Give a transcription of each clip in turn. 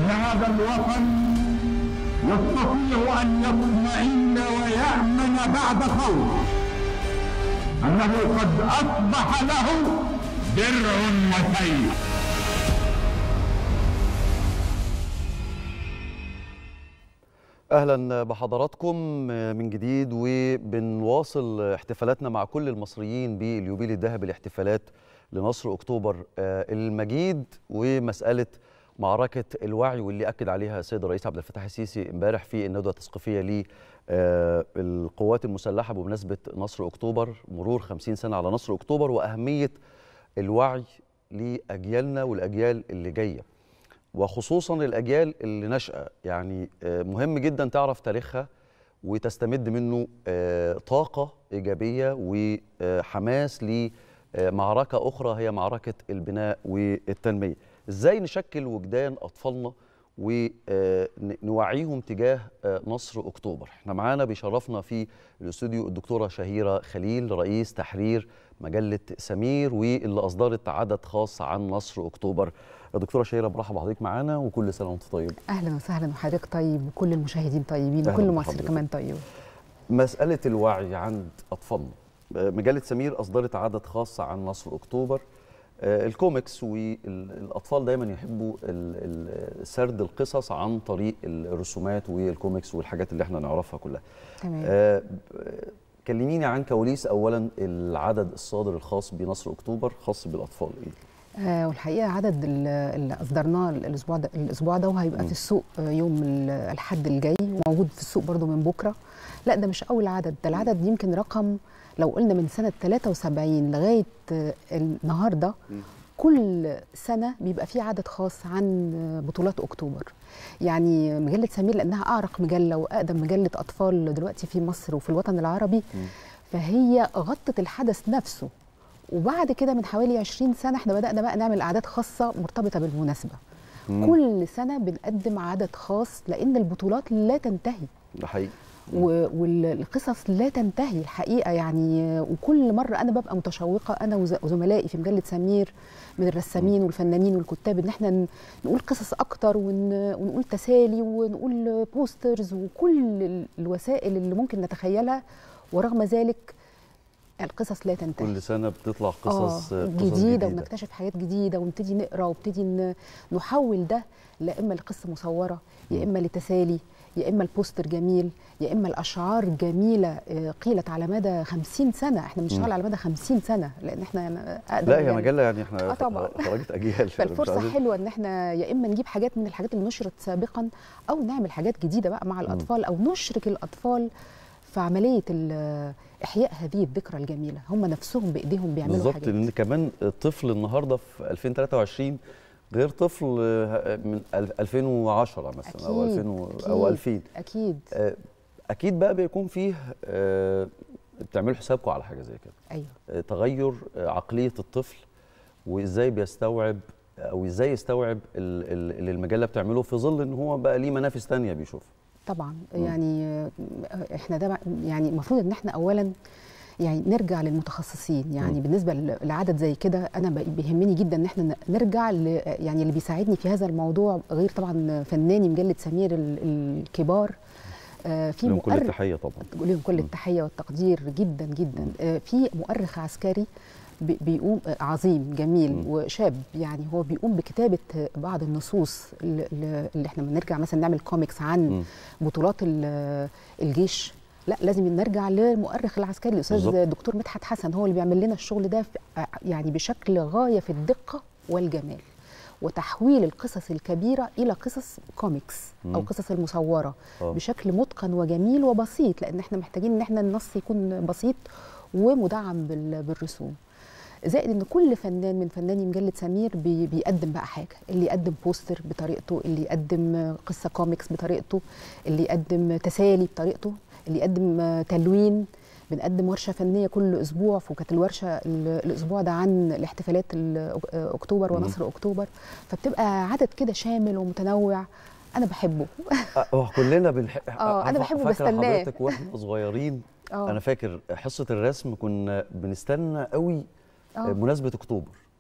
هذا الوطن يستطيع أن يطمئن ويأمن بعد خوف أنه قد أصبح له درع وسيف اهلا بحضراتكم من جديد وبنواصل احتفالاتنا مع كل المصريين باليوبيل الذهبي الاحتفالات لنصر اكتوبر المجيد ومساله معركه الوعي واللي اكد عليها السيد الرئيس عبد الفتاح السيسي امبارح في الندوه التثقيفيه للقوات المسلحه بمناسبه نصر اكتوبر مرور 50 سنه على نصر اكتوبر واهميه الوعي لاجيالنا والاجيال اللي جايه وخصوصا الاجيال اللي نشأة يعني مهم جدا تعرف تاريخها وتستمد منه طاقة إيجابية وحماس لمعركة أخرى هي معركة البناء والتنمية إزاي نشكل وجدان أطفالنا ونوعيهم تجاه نصر أكتوبر احنا معانا بيشرفنا في الاستوديو الدكتورة شهيرة خليل رئيس تحرير مجلة سمير واللي أصدرت عدد خاص عن نصر أكتوبر دكتوره شهيره برحب بحضرتك معانا وكل سنه وانت طيب اهلا وسهلا وحضرتك طيب وكل المشاهدين طيبين وكل مصر كمان طيب مساله الوعي عند اطفالنا مجله سمير اصدرت عدد خاص عن نصر اكتوبر الكوميكس والاطفال دايما يحبوا سرد القصص عن طريق الرسومات والكوميكس والحاجات اللي احنا نعرفها كلها تمام آه كلميني عن كواليس اولا العدد الصادر الخاص بنصر اكتوبر خاص بالاطفال ايه آه والحقيقه عدد اللي اصدرناه الاسبوع ده الاسبوع ده وهيبقى في السوق يوم الحد الجاي وموجود في السوق برده من بكره لا ده مش اول عدد ده العدد يمكن رقم لو قلنا من سنه 73 لغايه النهارده كل سنه بيبقى في عدد خاص عن بطولات اكتوبر يعني مجله سمير لانها اعرق مجله واقدم مجله اطفال دلوقتي في مصر وفي الوطن العربي فهي غطت الحدث نفسه وبعد كده من حوالي 20 سنه احنا بدانا بقى نعمل اعداد خاصه مرتبطه بالمناسبه مم. كل سنه بنقدم عدد خاص لان البطولات لا تنتهي ده حقيقي والقصص لا تنتهي الحقيقه يعني وكل مره انا ببقى متشوقه انا وزملائي في مجله سمير من الرسامين والفنانين والكتاب ان احنا نقول قصص اكتر ونقول تسالي ونقول بوسترز وكل الوسائل اللي ممكن نتخيلها ورغم ذلك القصص لا تنتهي كل سنه بتطلع قصص آه جديدة, جديده ونكتشف حاجات جديده ونبتدي نقرا ونبتدي نحول ده لا اما لقصه مصوره يا اما لتسالي يا اما البوستر جميل يا اما الاشعار جميله قيلت على مدى 50 سنه احنا بنشتغل على مدى 50 سنه لان احنا اقدم لا هي مجله يعني احنا آه طبعا خرجت اجيال فالفرصه حلوه ان احنا يا اما نجيب حاجات من الحاجات اللي نشرت سابقا او نعمل حاجات جديده بقى مع الاطفال او نشرك الاطفال في عمليه احياء هذه الذكرى الجميله هم نفسهم بايديهم بيعملوا بالظبط حاجات لان كمان الطفل النهارده في 2023 غير طفل من 2010 مثلا أكيد او 2000 او 2000 اكيد اكيد بقى بيكون فيه بتعملوا حسابكم على حاجه زي كده ايوه تغير عقليه الطفل وازاي بيستوعب او ازاي يستوعب اللي المجله بتعمله في ظل ان هو بقى ليه منافس ثانيه بيشوفها طبعا يعني احنا ده يعني المفروض ان احنا اولا يعني نرجع للمتخصصين يعني م. بالنسبه لعدد زي كده انا بيهمني جدا ان احنا نرجع يعني اللي بيساعدني في هذا الموضوع غير طبعا فناني مجله سمير الكبار آه في لهم كل التحيه طبعا لهم كل التحيه والتقدير جدا جدا آه في مؤرخ عسكري بيقوم عظيم جميل م. وشاب يعني هو بيقوم بكتابه بعض النصوص اللي احنا بنرجع مثلا نعمل كوميكس عن م. بطولات الجيش لا لازم نرجع للمؤرخ العسكري الاستاذ الدكتور مدحت حسن هو اللي بيعمل لنا الشغل ده يعني بشكل غايه في الدقه والجمال وتحويل القصص الكبيره الى قصص كوميكس او قصص المصوره أوه. بشكل متقن وجميل وبسيط لان احنا محتاجين ان احنا النص يكون بسيط ومدعم بالرسوم زائد ان كل فنان من فناني مجله سمير بي بيقدم بقى حاجه اللي يقدم بوستر بطريقته اللي يقدم قصه كوميكس بطريقته اللي يقدم تسالي بطريقته اللي يقدم تلوين بنقدم ورشه فنيه كل اسبوع وكانت الورشه الاسبوع ده عن الاحتفالات اكتوبر ونصر اكتوبر فبتبقى عدد كده شامل ومتنوع انا بحبه اه كلنا بنحب اه انا بحبه بستناه حضرتك واحنا صغيرين أوه. انا فاكر حصه الرسم كنا بنستنى قوي أوه. مناسبه اكتوبر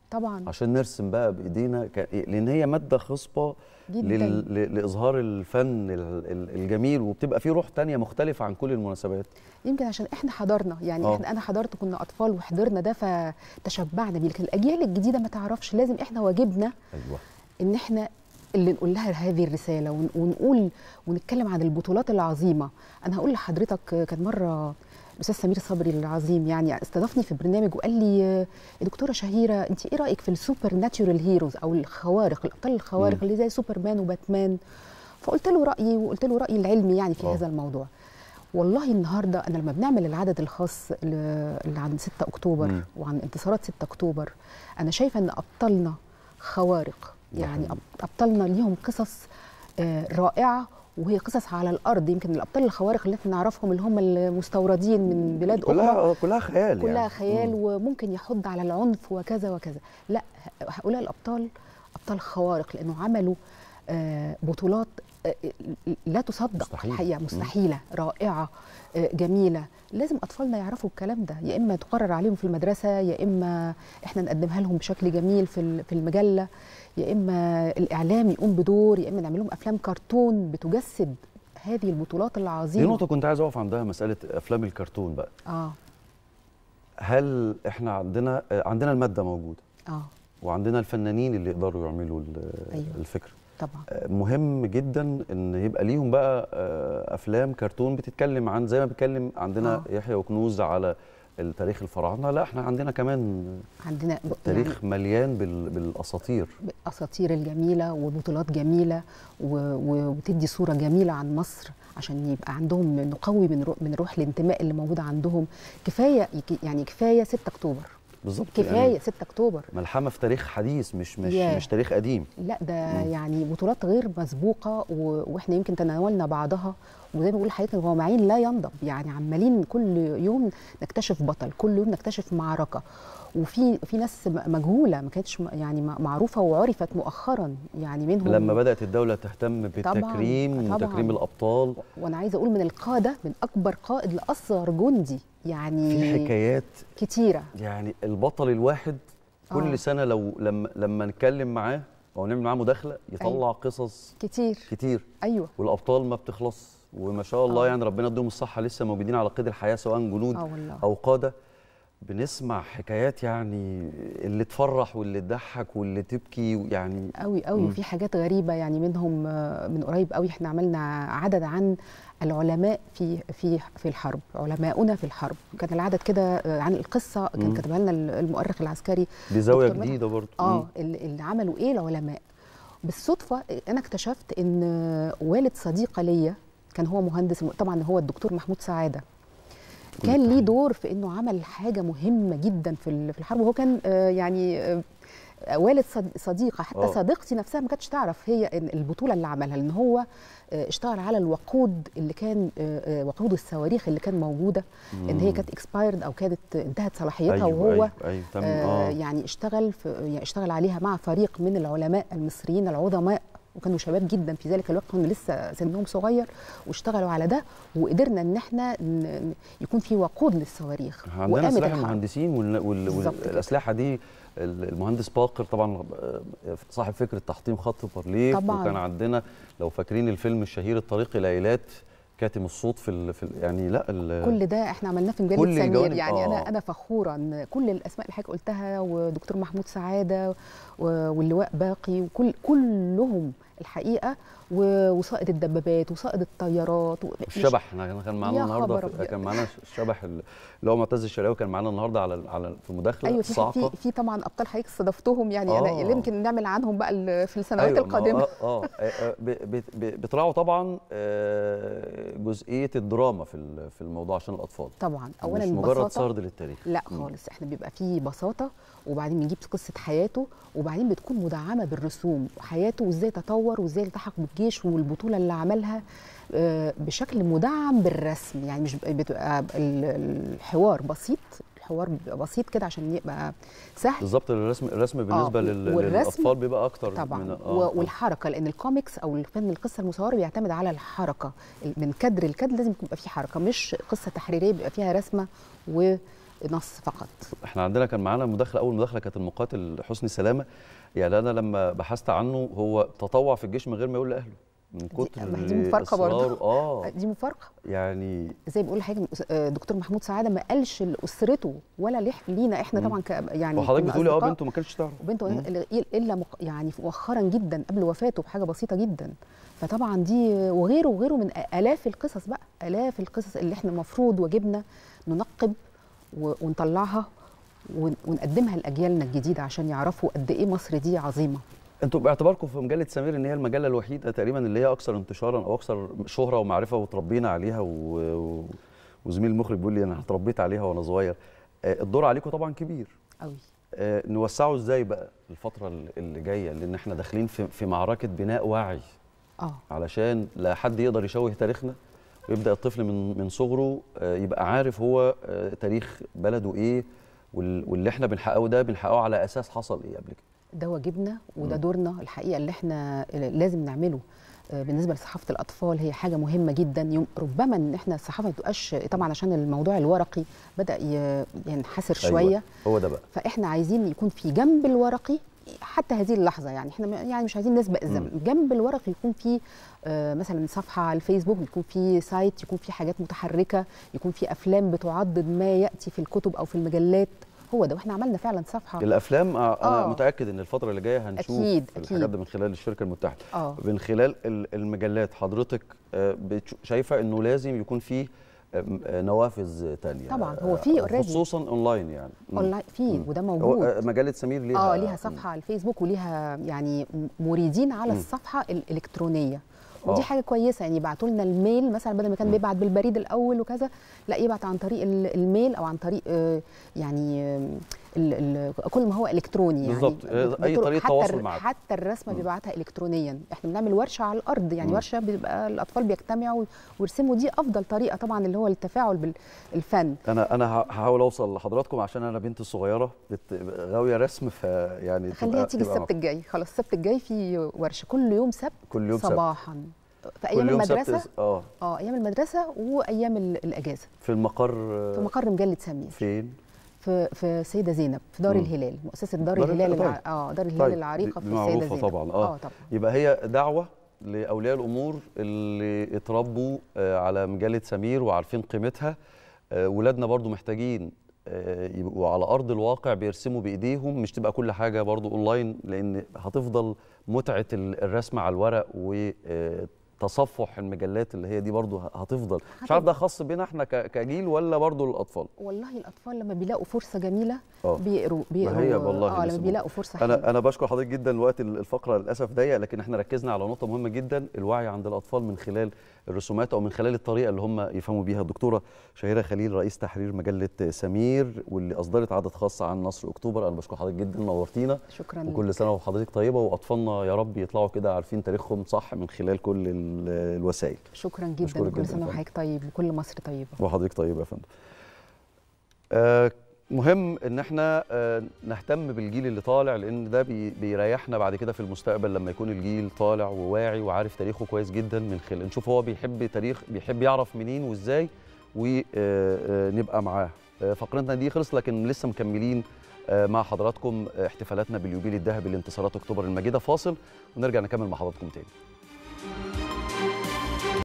طبعا عشان نرسم بقى بايدينا ك... لان هي ماده خصبه جدا لل... ل- لاظهار الفن ال- ال- الجميل وبتبقى فيه روح تانية مختلفه عن كل المناسبات يمكن عشان احنا حضرنا يعني آه. احنا انا حضرت كنا اطفال وحضرنا ده فتشبعنا بيه لكن الاجيال الجديده ما تعرفش لازم احنا واجبنا ايوه ان احنا اللي نقول لها هذه الرساله ون- ونقول ونتكلم عن البطولات العظيمه انا هقول لحضرتك كان مره الاستاذ سمير صبري العظيم يعني استضافني في برنامج وقال لي يا دكتوره شهيره انت ايه رايك في السوبر ناتشورال هيروز او الخوارق الابطال الخوارق مم. اللي زي سوبرمان وباتمان فقلت له رايي وقلت له رايي العلمي يعني في آه. هذا الموضوع والله النهارده انا لما بنعمل العدد الخاص ل- اللي عن 6 اكتوبر مم. وعن انتصارات 6 اكتوبر انا شايفه ان ابطالنا خوارق ده يعني حقيقي. أب- ابطالنا ليهم قصص آه، رائعه وهي قصص على الارض يمكن الابطال الخوارق اللي احنا نعرفهم اللي هم المستوردين من بلاد اخرى كلها كلها خيال كلها يعني. خيال مم. وممكن يحض على العنف وكذا وكذا لا هؤلاء الابطال ابطال خوارق لانه عملوا آه، بطولات آه، لا تصدق مستحيل. حقيقه مم. مستحيله رائعه آه، جميله لازم اطفالنا يعرفوا الكلام ده يا اما تقرر عليهم في المدرسه يا اما احنا نقدمها لهم بشكل جميل في ال- في المجله يا اما الاعلام يقوم بدور يا اما نعمل لهم افلام كرتون بتجسد هذه البطولات دي العظيمه نقطه كنت عايز اقف عندها مساله افلام الكرتون بقى اه هل احنا عندنا آه، عندنا الماده موجوده اه وعندنا الفنانين اللي يقدروا يعملوا ال- أيوة. الفكره طبعا آه، مهم جدا ان يبقى ليهم بقى آه، افلام كرتون بتتكلم عن زي ما بيتكلم عندنا آه. يحيى وكنوز على التاريخ الفراعنه لا احنا عندنا كمان عندنا ب- تاريخ مليان بال- بالاساطير الاساطير الجميله وبطولات جميله و- و- وتدي صوره جميله عن مصر عشان يبقى عندهم نقوي من رو- من روح الانتماء اللي موجوده عندهم كفايه يعني كفايه 6 اكتوبر بالظبط كفايه يعني 6 اكتوبر ملحمه في تاريخ حديث مش مش ياه. مش تاريخ قديم لا ده مم. يعني بطولات غير مسبوقه و... واحنا يمكن تناولنا بعضها وزي ما بقول لحضرتك الغامعين لا ينضب يعني عمالين كل يوم نكتشف بطل كل يوم نكتشف معركه وفي في ناس م- مجهوله ما كانتش م- يعني م- معروفه وعرفت مؤخرا يعني منهم لما بدات الدوله تهتم بالتكريم طبعاً. وتكريم الابطال وانا عايزه اقول من القاده من اكبر قائد لاصغر جندي يعني في حكايات كتيره يعني البطل الواحد كل آه. سنه لو لما لما نتكلم معاه او نعمل معاه مداخله يطلع أيوة. قصص كتير كتير ايوه والابطال ما بتخلص وما شاء الله آه. يعني ربنا يديهم الصحه لسه موجودين على قيد الحياه سواء جنود اه والله او قاده بنسمع حكايات يعني اللي تفرح واللي تضحك واللي تبكي يعني قوي قوي مم. وفي حاجات غريبه يعني منهم آه، من قريب قوي احنا عملنا عدد عن العلماء في في في الحرب علماؤنا في الحرب كان العدد كده آه، عن القصه كان مم. كتبها لنا المؤرخ العسكري دي زاويه دكتور مدحت. جديده برضه اه مم. اللي اللي عملوا ايه العلماء بالصدفه انا اكتشفت ان والد صديقه ليا كان هو مهندس طبعا هو الدكتور محمود سعاده كل كان ليه التحية. دور في انه عمل حاجه مهمه جدا في ال- في الحرب وهو كان آه، يعني آه، والد صد- صديقه حتى آه. صديقتي نفسها ما كانتش تعرف هي إن البطوله اللي عملها لان هو آه، اشتغل على الوقود اللي كان آه، آه، وقود الصواريخ اللي كان موجوده ان هي مم. كانت اكسبايرد او كانت انتهت صلاحيتها أيوة وهو أيوة أيوة تمام آه آه. يعني اشتغل في يعني اشتغل عليها مع فريق من العلماء المصريين العظماء وكانوا شباب جدا في ذلك الوقت كانوا لسه سنهم صغير واشتغلوا على ده وقدرنا ان احنا ن- يكون في وقود للصواريخ عندنا وقامت سلاح الحرب. المهندسين وال... وال... بالظبط كده. والاسلحه دي ال- المهندس باقر طبعا آه، صاحب فكره تحطيم خط بارليف طبعاً. وكان عندنا لو فاكرين الفيلم الشهير الطريق الى ايلات كاتم الصوت في, ال... في ال... يعني لا ال... كل ده احنا عملناه في مجله كل سمير الجوانب- يعني آه. انا انا فخوره ان كل الاسماء اللي حضرتك قلتها ودكتور محمود سعاده و- واللواء باقي وكل كلهم الحقيقه و- وسائد الدبابات وسائد الطيارات و- مش- الشبح احنا كان معانا يا النهارده خبر في... أبيض. كان معانا الشبح ال- اللي هو معتز الشرقاوي كان معانا النهارده على على في مداخله ايوه في صاعقه في في طبعا ابطال حضرتك استضفتهم يعني آه. انا يمكن نعمل عنهم بقى ال- في السنوات أيوة ما هو- القادمه اه اه آه، ب- ب- ب- بتراعوا طبعا آه، جزئيه الدراما في ال- في الموضوع عشان الاطفال طبعا اولا مش مجرد بساطه سرد للتاريخ لا مم. خالص احنا بيبقى فيه بساطه وبعدين بنجيب قصه حياته وبعدين بتكون مدعمه بالرسوم وحياته وازاي تطور وازاي التحق بالجيش والبطوله اللي عملها آه، بشكل مدعم بالرسم يعني مش بتبقى ال- الحوار بسيط الحوار بيبقى بسيط كده عشان يبقى سهل بالظبط الرسم الرسم بالنسبه لل- والرسم للاطفال بيبقى اكتر طبعا من و- والحركه لان الكوميكس او الفن القصه المصوره بيعتمد على الحركه من كادر لكادر لازم يبقى فيه حركه مش قصه تحريريه بيبقى فيها رسمه و نص فقط احنا عندنا كان معانا مداخله اول مداخله كانت المقاتل حسني سلامه يعني انا لما بحثت عنه هو تطوع في الجيش من غير ما يقول لاهله من كتر ما هي دي مفارقة برضه. إصراره. اه دي مفارقه يعني زي بيقول حاجه دكتور محمود سعاده ما قالش لاسرته ولا لح- لينا احنا طبعا ك يعني وحضرتك كنا بتقولي اه أصدقاء. بنته ما كانتش تعرف وبنته مم. ال- الا مق... يعني مؤخرا جدا قبل وفاته بحاجه بسيطه جدا فطبعا دي وغيره وغيره من الاف القصص بقى الاف القصص اللي احنا المفروض واجبنا ننقب و... ونطلعها ون... ونقدمها لاجيالنا الجديده عشان يعرفوا قد ايه مصر دي عظيمه انتوا باعتباركم في مجله سمير ان هي المجله الوحيده تقريبا اللي هي اكثر انتشارا او اكثر شهره ومعرفه وتربينا عليها و... و... وزميل المخرج بيقول لي انا اتربيت عليها وانا صغير آه، الدور عليكم طبعا كبير قوي آه، نوسعه ازاي بقى الفتره اللي- اللي جايه لان احنا داخلين في في معركه بناء وعي اه علشان لا حد يقدر يشوه تاريخنا ويبدا الطفل من من صغره آه، يبقى عارف هو آه، تاريخ بلده ايه وال- واللي احنا بنحققه ده بنحققه على اساس حصل ايه قبل كده ده واجبنا وده مم. دورنا الحقيقه اللي احنا لازم نعمله آه، بالنسبه لصحافه الاطفال هي حاجه مهمه جدا يوم ربما ان احنا الصحافه ما تبقاش طبعا عشان الموضوع الورقي بدا ي- ينحسر أيوة، شويه هو ده بقى فاحنا عايزين يكون في جنب الورقي حتى هذه اللحظه يعني احنا م- يعني مش عايزين نسبق الزمن جنب الورقي يكون في آه، مثلا صفحه على الفيسبوك يكون في سايت يكون في حاجات متحركه يكون في افلام بتعضد ما ياتي في الكتب او في المجلات هو ده واحنا عملنا فعلا صفحه الافلام آه، انا آه. متاكد ان الفتره اللي جايه هنشوف أكيد، الحاجات أكيد. دي من خلال الشركه المتحده اه من خلال ال- المجلات حضرتك آه، بتش- شايفه انه لازم يكون في آه، آه، نوافذ تانية طبعا، هو في آه، already. خصوصا اونلاين يعني مم. اونلاين في مم. وده هو موجود آه، مجله سمير ليها اه ليها صفحه على الفيسبوك وليها يعني م- مريدين على مم. الصفحه الالكترونيه ودي آه. حاجه كويسه يعني يبعتوا لنا الميل مثلا بدل ما كان مم. بيبعت بالبريد الاول وكذا لا يبعت عن طريق ال- الميل او عن طريق آه، يعني آه، ال ال كل ما هو الكتروني يعني بالظبط، آه، بت- أي بطرق- طريقة حتى تواصل الر- معاك. حتى الرسمه مم. بيبعتها الكترونيا احنا بنعمل ورشه على الارض يعني مم. ورشه بيبقى الاطفال بيجتمعوا ويرسموا دي افضل طريقه طبعا اللي هو التفاعل بالفن انا انا ه- هحاول اوصل لحضراتكم عشان انا بنتي الصغيره بت- غاويه رسم فيعني خليها تبقى- تيجي تبقى السبت الجاي خلاص السبت الجاي في ورشه كل يوم سبت كل يوم سبت صباحا في كل ايام يوم سبت المدرسه اس- اه اه ايام المدرسه وايام ال- الاجازه في المقر آه، في مقر مجله سمير فين في في السيده زينب في دار مم. الهلال مؤسسه دار, دار الهلال الهلال، الع... اه دار الهلال طيب، العريقه دي- في دي السيده معروفة زينب طبعا، آه. اه طبعا يبقى هي دعوه لاولياء الامور اللي اتربوا آه، على مجله سمير وعارفين قيمتها آه، ولادنا برضو محتاجين آه، يبقوا على ارض الواقع بيرسموا بايديهم مش تبقى كل حاجه برضو اونلاين لان هتفضل متعه ال- الرسم على الورق وتصفح المجلات اللي هي دي برضو هتفضل مش عارف ده خاص بينا احنا ك- كجيل ولا برضو للاطفال والله الاطفال لما بيلاقوا فرصه جميله اه بيقروا بيقروا هي والله اه لسه لما بيلاقوا فرصه انا حلوة. انا بشكر حضرتك جدا وقت ال- الفقره للاسف ضيق لكن احنا ركزنا على نقطه مهمه جدا الوعي عند الاطفال من خلال الرسومات او من خلال الطريقه اللي هم يفهموا بيها الدكتوره شهيره خليل رئيس تحرير مجله سمير واللي اصدرت عدد خاص عن نصر اكتوبر انا بشكر حضرتك جدا نورتينا شكرا وكل سنه وحضرتك طيبه واطفالنا يا رب يطلعوا كده عارفين تاريخهم صح من خلال كل ال- الوسائل شكرا جدا بشكرك وكل جداً سنه فندم. وحضرتك طيب وكل مصر طيبه وحضرتك طيب يا فندم آه مهم ان احنا آه نهتم بالجيل اللي طالع لان ده بي بيريحنا بعد كده في المستقبل لما يكون الجيل طالع وواعي وعارف تاريخه كويس جدا من خلال نشوف هو بيحب تاريخ بيحب يعرف منين وازاي ونبقى معاه آه فقرتنا دي خلص لكن لسه مكملين آه مع حضراتكم آه، احتفالاتنا باليوبيل الذهبي لانتصارات اكتوبر المجيده فاصل ونرجع نكمل مع حضراتكم تاني